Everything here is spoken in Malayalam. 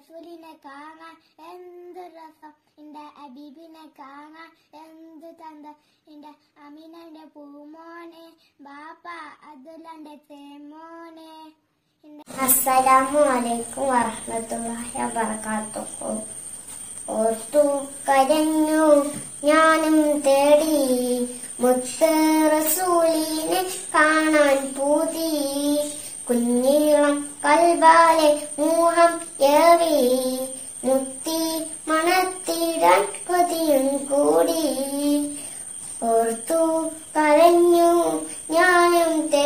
റസൂലിനെ കാണാൻ എന്ത് രസം എന്റെ അബീബിനെ കാണാൻ എന്ത് തന്ത എന്റെ അമീനന്റെ പൂമോനെ ബാപ്പ അതുലന്റെ തേമോനെ അസ്സലാമു അലൈക്കും വറഹ്മത്തുള്ളാഹി വബറകാതുഹു ഓർത്തു കരഞ്ഞു ഞാനും തേടി മുത്ത് റസൂലിനെ കാണാൻ പൂതി കുഞ്ഞീളം കൽബാലെ മോഹം ഏറി മുത്തി മണത്തിടാൻ കൊതിയും കൂടി ഓർത്തു കരഞ്ഞു ഞാനും തേടി